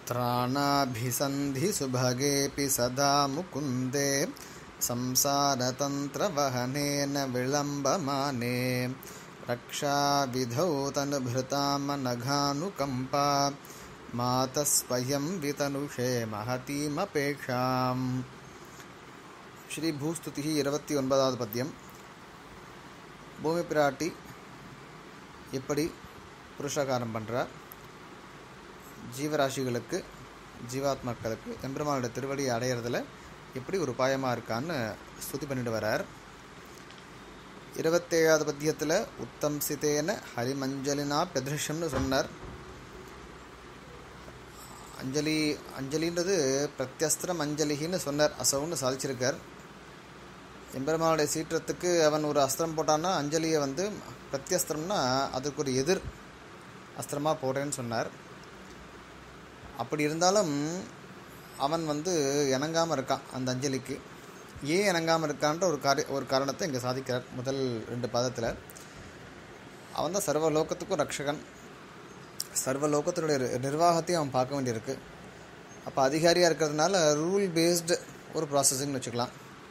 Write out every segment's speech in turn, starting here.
त्राणाभिसन्धिसुभगेऽपि सदा मुकुन्दे संसारतन्त्रवहनेन विलम्बमाने रक्षाविधौ तनुभृतामनघानुकम्पा मातः स्वयं वितनुषे महतीमपेक्षाम् ஸ்ரீ பூஸ்துதிஹி இருபத்தி ஒன்பதாவது பத்தியம் பூமி பிராட்டி எப்படி புருஷகாரம் பண்ணுறா ஜீவராசிகளுக்கு ஜீவாத்மாக்களுக்கு எம்பெருமானோட திருவடியை அடையிறதுல எப்படி ஒரு உபாயமாக இருக்கான்னு ஸ்துதி பண்ணிட்டு வரார் இருபத்தேழாவது பத்தியத்தில் உத்தம் சிதேன ஹரிமஞ்சலினா பெதிருஷம்னு சொன்னார் அஞ்சலி அஞ்சலின்றது பிரத்யஸ்திரம் அஞ்சலின்னு சொன்னார் அசவுன்னு சாதிச்சிருக்கார் எம்பெருமானுடைய சீற்றத்துக்கு அவன் ஒரு அஸ்திரம் போட்டான்னா அஞ்சலியை வந்து பிரத்யஸ்திரம்னா அதுக்கு ஒரு எதிர் அஸ்திரமாக போடுறேன்னு சொன்னார் அப்படி இருந்தாலும் அவன் வந்து இணங்காமல் இருக்கான் அந்த அஞ்சலிக்கு ஏன் இணங்காமல் இருக்கான்ற ஒரு காரிய ஒரு காரணத்தை இங்கே சாதிக்கிறார் முதல் ரெண்டு பாதத்தில் அவன் தான் சர்வ லோகத்துக்கும் ரக்ஷகன் சர்வ லோகத்தினுடைய நிர்வாகத்தையும் அவன் பார்க்க வேண்டியிருக்கு அப்போ அதிகாரியாக இருக்கிறதுனால ரூல் பேஸ்டு ஒரு ப்ராசஸிங்னு வச்சுக்கலாம்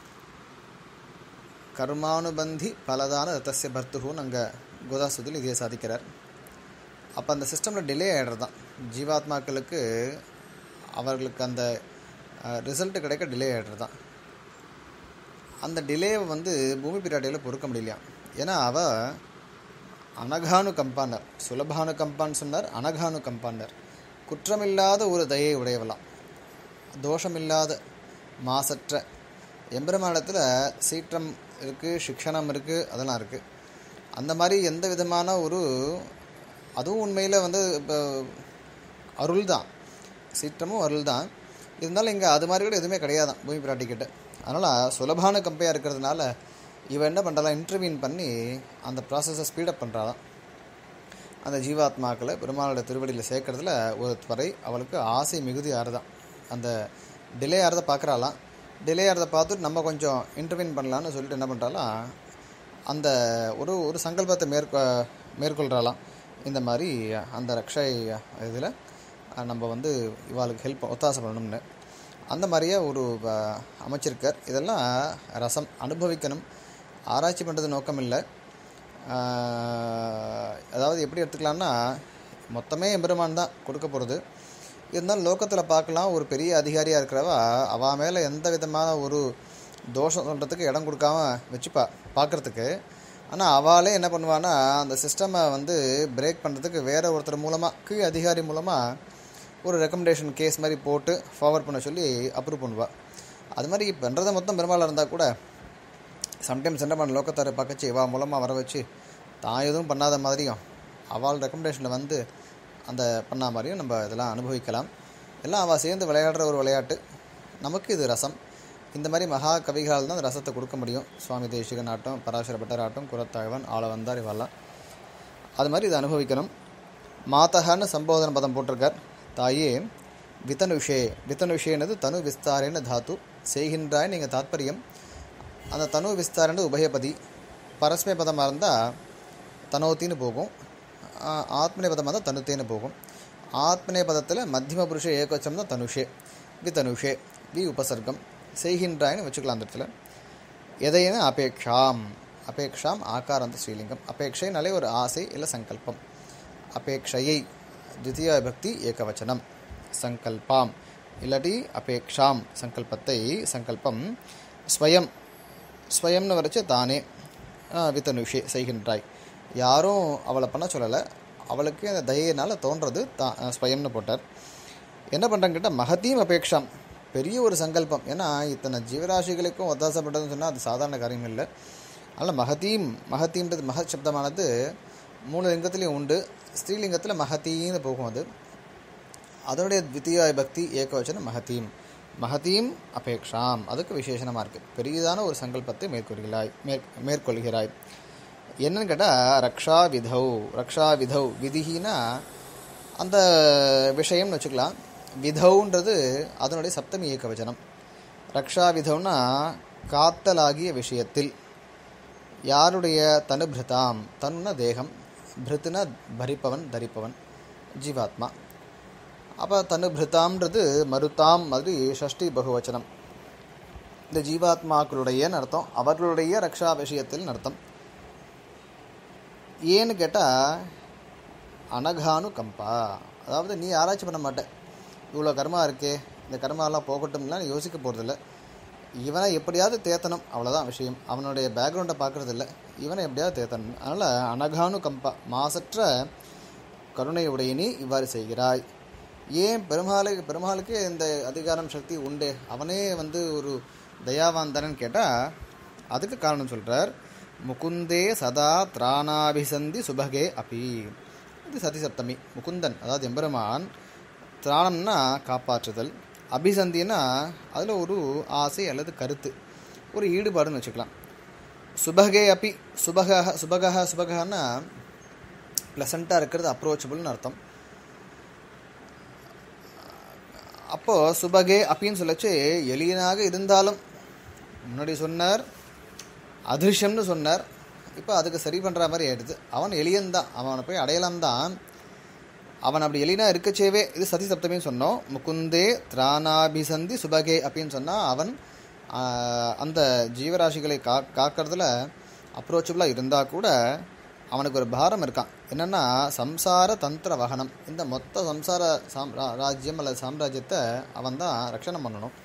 கர்மானுபந்தி பலதான ரத்தசிய பர்த்துகுன்னு அங்கே கோதாசுதில் இதையே சாதிக்கிறார் அப்போ அந்த சிஸ்டமில் டிலே ஆகிடுறது தான் ஜீவாத்மாக்களுக்கு அவர்களுக்கு அந்த ரிசல்ட்டு கிடைக்க டிலே ஆகிடுறது தான் அந்த டிலேவை வந்து பூமி பிராட்டியில் பொறுக்க முடியலையா ஏன்னா அவள் அனகானு கம்பாண்டர் சுலபானு கம்பான்னு சொன்னார் அனகானு கம்பாண்டர் குற்றமில்லாத ஒரு தயை உடையவலாம் தோஷமில்லாத மாசற்ற எம்பெருமானத்தில் சீற்றம் இருக்குது சிக்ஷணம் இருக்குது அதெல்லாம் இருக்குது அந்த மாதிரி எந்த விதமான ஒரு அதுவும் உண்மையில் வந்து இப்போ அருள் தான் சீற்றமும் அருள் தான் இருந்தாலும் இங்கே அது மாதிரி கூட எதுவுமே கிடையாதான் பூமி பிராட்டிக்கிட்ட அதனால் சுலபான கம்பையாக இருக்கிறதுனால இவன் என்ன பண்ணுறாலாம் இன்டர்வியூன் பண்ணி அந்த ப்ராசஸை ஸ்பீடப் பண்ணுறாதான் அந்த ஜீவாத்மாக்களை பெருமாளோட திருவடியில் சேர்க்கறதுல ஒரு துறை அவளுக்கு ஆசை மிகுதி ஆறுதான் அந்த டிலே ஆகிறத பார்க்குறாலாம் டிலே ஆகிறத பார்த்துட்டு நம்ம கொஞ்சம் இன்டர்வியூன் பண்ணலான்னு சொல்லிட்டு என்ன பண்ணுறாலாம் அந்த ஒரு ஒரு சங்கல்பத்தை மேற்கொ மேற்கொள்கிறாலாம் இந்த மாதிரி அந்த ரக்ஷை இதில் நம்ம வந்து இவாளுக்கு ஹெல்ப் ஒத்தாசை பண்ணணும்னு அந்த மாதிரியே ஒரு அமைச்சிருக்கார் இதெல்லாம் ரசம் அனுபவிக்கணும் ஆராய்ச்சி பண்ணுறது நோக்கம் இல்லை அதாவது எப்படி எடுத்துக்கலாம்னா மொத்தமே எம்பெருமான் தான் கொடுக்க போகிறது இருந்தாலும் லோக்கத்தில் பார்க்கலாம் ஒரு பெரிய அதிகாரியாக இருக்கிறவா அவள் மேலே எந்த விதமான ஒரு தோஷம் சொல்கிறதுக்கு இடம் கொடுக்காம வச்சுப்பா பார்க்குறதுக்கு ஆனால் அவளே என்ன பண்ணுவான்னா அந்த சிஸ்டமை வந்து பிரேக் பண்ணுறதுக்கு வேறு ஒருத்தர் மூலமாக கீழ் அதிகாரி மூலமாக ஒரு ரெக்கமெண்டேஷன் கேஸ் மாதிரி போட்டு ஃபார்வர்ட் பண்ண சொல்லி அப்ரூவ் பண்ணுவாள் அது மாதிரி பண்ணுறதை மொத்தம் பெரும்பாலும் இருந்தால் கூட சம்டைம்ஸ் என்ன பண்ண லோக்கத்தாரை பார்க்கச்சு இவா மூலமாக வர வச்சு தான் எதுவும் பண்ணாத மாதிரியும் அவள் ரெக்கமெண்டேஷனில் வந்து அந்த பண்ண மாதிரியும் நம்ம இதெல்லாம் அனுபவிக்கலாம் எல்லாம் அவள் சேர்ந்து விளையாடுற ஒரு விளையாட்டு நமக்கு இது ரசம் இந்த மாதிரி மகா கவிகளால் தான் அந்த ரசத்தை கொடுக்க முடியும் சுவாமி தேசிகன் ஆட்டம் பராசர பட்டராட்டம் குரத்தாழ்வன் ஆளவந்தார் இவெல்லாம் அது மாதிரி இதை அனுபவிக்கணும் மாதகன்னு சம்போதன பதம் போட்டிருக்கார் தாயே வித்தனுஷே வித்தனுஷேனது தனு விஸ்தாரேன தாத்து செய்கின்றாய் நீங்கள் தாத்பரியம் அந்த தனு விஸ்தாரன்னு உபயபதி பரஸ்மே பதமாக இருந்தால் தனோத்தின்னு போகும் ஆத்மனே பதமாக இருந்தால் தனுத்தேன்னு போகும் ஆத்மனே பதத்தில் மத்தியம புருஷ ஏகோச்சம் தான் தனுஷே வி தனுஷே வி உபசர்க்கம் செய்கின்றாய்னு வச்சுக்கலாம் அந்த இடத்துல எதையுமே அபேக்ஷாம் அபேக்ஷாம் ஆகாரந்த ஸ்ரீலிங்கம் அபேக்ஷைனாலே ஒரு ஆசை இல்லை சங்கல்பம் அபேக்ஷையை தித்திய பக்தி ஏகவச்சனம் சங்கல்பாம் இல்லாட்டி அபேக்ஷாம் சங்கல்பத்தை சங்கல்பம் ஸ்வயம் ஸ்வயம்னு வரைச்சு தானே வித்தனுஷே செய்கின்றாய் யாரும் அவளை பண்ண சொல்லலை அவளுக்கு அந்த தயையினால் தோன்றது தா ஸ்வயம்னு போட்டார் என்ன பண்ணுறாங்கிட்ட மகத்தீம் அபேக்ஷாம் பெரிய ஒரு சங்கல்பம் ஏன்னா இத்தனை ஜீவராசிகளுக்கும் ஒத்தாசப்படுறதுன்னு சொன்னால் அது சாதாரண காரியம் இல்லை அதனால் மகத்தீம் மகத்தீன்றது மகத் சப்தமானது மூணு லிங்கத்துலேயும் உண்டு ஸ்ரீலிங்கத்தில் மகத்தீன்னு போகும் அது அதனுடைய த்விତୀய பக்தி ஏகவச்சனம் மகத்தீம் மகதீம் அபேக்ஷாம் அதுக்கு விசேஷனமாக இருக்குது பெரியதான ஒரு சங்கல்பத்தை மேற்கொள்கிறாய் மேற் மேற்கொள்கிறாய் என்னன்னு கேட்டால் ரக்ஷா விதௌ ரக்ஷா விதௌ விதினா அந்த விஷயம்னு வச்சுக்கலாம் விதௌன்றது அதனுடைய சப்தமி ஏகவச்சனம் ரக்ஷா விதௌனா காத்தலாகிய விஷயத்தில் யாருடைய தனுபிருதாம் தன்ன தேகம் பிருத்துன பரிப்பவன் தரிப்பவன் ஜீவாத்மா அப்போ தனுபிருதாம்ன்றது மருதாம் மாதிரி ஷஷ்டி பகுவச்சனம் இந்த ஜீவாத்மாக்களுடைய அர்த்தம் அவர்களுடைய ரக்ஷா விஷயத்தில் அர்த்தம் ஏன்னு கேட்டால் அனகானு கம்பா அதாவது நீ ஆராய்ச்சி பண்ண மாட்டே இவ்வளோ கர்மா இருக்கே இந்த கர்மாலாம் போகட்டும்லாம் நீ யோசிக்க போகிறதில்ல இவனை எப்படியாவது தேத்தணும் அவ்வளோதான் விஷயம் அவனுடைய பேக்ரவுண்டை பார்க்குறது இல்லை இவனை எப்படியாவது தேத்தணும் அதனால் அனகானு கம்பா மாசற்ற கருணையுடைய நீ இவ்வாறு செய்கிறாய் ஏன் பெருமாளுக்கு பெருமாளுக்கு இந்த அதிகாரம் சக்தி உண்டு அவனே வந்து ஒரு தயாவாந்தனன்னு கேட்டால் அதுக்கு காரணம் சொல்கிறார் முகுந்தே சதா திராணாபிசந்தி சுபகே அபி இது சதி சப்தமி முகுந்தன் அதாவது எம்பெருமான் திராணம்னா காப்பாற்றுதல் அபிசந்தின்னா அதில் ஒரு ஆசை அல்லது கருத்து ஒரு ஈடுபாடுன்னு வச்சுக்கலாம் சுபகே அப்பி சுபக சுபகா சுபகன்னா ப்ளசண்ட்டாக இருக்கிறது அப்ரோச்சபிள்னு அர்த்தம் அப்போது சுபகே அப்பின்னு சொல்லச்சு எளியனாக இருந்தாலும் முன்னாடி சொன்னார் அதிருஷம்னு சொன்னார் இப்போ அதுக்கு சரி பண்ணுற மாதிரி ஆயிடுது அவன் எளியன்தான் அவனை போய் அடையலாம் தான் அவன் அப்படி எளினா இருக்கச்சேவே இது சதி சப்தமின்னு சொன்னோம் முகுந்தே திராணாபிசந்தி சுபகே அப்படின்னு சொன்னால் அவன் அந்த ஜீவராசிகளை கா காக்கிறதுல அப்ரோச்சபிளாக இருந்தால் கூட அவனுக்கு ஒரு பாரம் இருக்கான் என்னென்னா சம்சார தந்திர வகனம் இந்த மொத்த சம்சார சாம் ராஜ்யம் அல்லது சாம்ராஜ்யத்தை அவன் தான் ரட்சணம் பண்ணணும்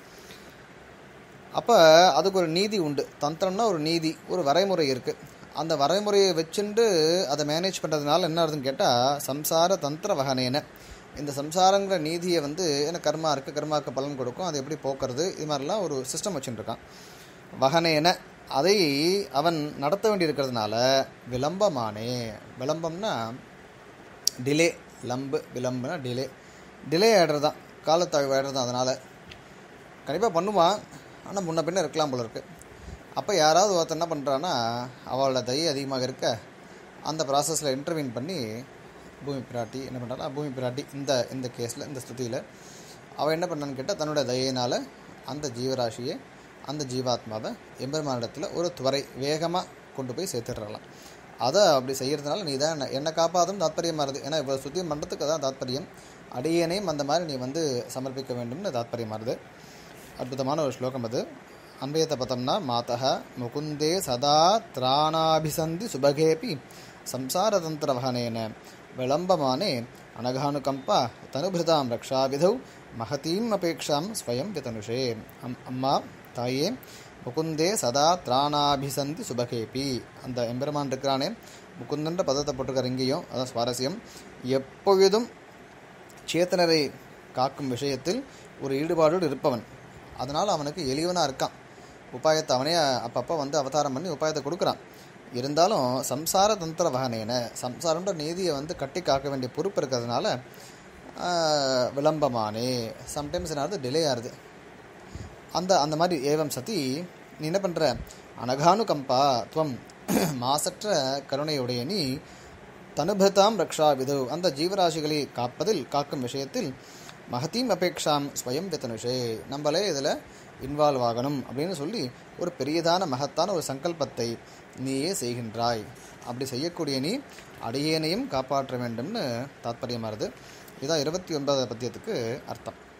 அப்போ அதுக்கு ஒரு நீதி உண்டு தந்திரம்னா ஒரு நீதி ஒரு வரைமுறை இருக்குது அந்த வரைமுறையை வச்சுட்டு அதை மேனேஜ் பண்ணுறதுனால என்ன ஆகுதுன்னு கேட்டால் சம்சார தந்திர வகனேன இந்த சம்சாரங்கிற நீதியை வந்து என்ன கர்மா இருக்குது கர்மாவுக்கு பலன் கொடுக்கும் அதை எப்படி போக்குறது இது மாதிரிலாம் ஒரு சிஸ்டம் வச்சுட்டுருக்கான் வகனேன அதை அவன் நடத்த வேண்டியிருக்கிறதுனால விளம்பமானே விளம்பம்னா டிலே லம்பு விளம்புனா டிலே டிலே ஆகிடுறது தான் காலத்தாழ்வு ஆகிடுறது தான் அதனால் கண்டிப்பாக பண்ணுவான் ஆனால் முன்ன பின்ன இருக்கலாம் போல இருக்குது அப்போ யாராவது ஒருத்தர் என்ன பண்ணுறான்னா அவளோட தயை அதிகமாக இருக்க அந்த ப்ராசஸில் இன்டர்வியூன் பண்ணி பூமி பிராட்டி என்ன பண்ணுறான்னா பூமி பிராட்டி இந்த இந்த கேஸில் இந்த ஸ்துதியில் அவள் என்ன பண்ணான்னு கேட்டால் தன்னோட தயையினால் அந்த ஜீவராசியை அந்த ஜீவாத்மாவை எம்பெருமானிடத்தில் ஒரு துவரை வேகமாக கொண்டு போய் சேர்த்துடுறலாம் அதை அப்படி செய்கிறதுனால நீ தான் என்னை காப்பாதும் தாத்பரியமாக இருக்குது ஏன்னா இவ்வளோ சுத்தியம் பண்ணுறதுக்கு தான் தாத்பரியம் அடியேனையும் அந்த மாதிரி நீ வந்து சமர்ப்பிக்க வேண்டும்னு தாத்பரியமாக இருக்குது அற்புதமான ஒரு ஸ்லோகம் அது அன்பயத்தை பார்த்தோம்னா மாதः முகுந்தே சதா திராணாபிசந்தி சுபகேபி சம்சாரதந்திரவகனேன விளம்பமானே அனகானுகம்பா தனுபிருதாம் ரக்ஷாவிதௌ மகதீம் அபேக்ஷாம் ஸ்வயம் விதனுஷே அம் அம்மா தாயே முகுந்தே சதா திராணாபிசந்தி சுபகேபி அந்த எம்பெருமான் இருக்கிறானே முகுந்தன்ற பதத்தை போட்டிருக்கார் இங்கேயும் அதான் சுவாரஸ்யம் எப்பொழுதும் சேத்தனரை காக்கும் விஷயத்தில் ஒரு ஈடுபாடோடு இருப்பவன் அதனால் அவனுக்கு எளிவனாக இருக்கான் உபாயத்தை அவனே அப்பப்போ வந்து அவதாரம் பண்ணி உபாயத்தை கொடுக்குறான் இருந்தாலும் சம்சார தந்திர வகனேன சம்சாரன்ற நீதியை வந்து கட்டி காக்க வேண்டிய பொறுப்பு இருக்கிறதுனால விளம்பமானே சம்டைம்ஸ் என்ன ஆகுது டிலே ஆகுது அந்த அந்த மாதிரி ஏவம் சதி நீ என்ன பண்ணுற அனகானுகம்பா துவம் மாசற்ற கருணையுடைய நீ தனுபதாம் ரக்ஷா விது அந்த ஜீவராசிகளை காப்பதில் காக்கும் விஷயத்தில் மகத்தீம் அபேக்ஷாம் ஸ்வயம் வித்தனுஷே நம்மளே இதில் இன்வால்வ் ஆகணும் அப்படின்னு சொல்லி ஒரு பெரியதான மகத்தான ஒரு சங்கல்பத்தை நீயே செய்கின்றாய் அப்படி செய்யக்கூடிய நீ அடியேனையும் காப்பாற்ற வேண்டும்னு தாத்பரியமாகுது இதான் இருபத்தி ஒன்பதாவது பத்தியத்துக்கு அர்த்தம்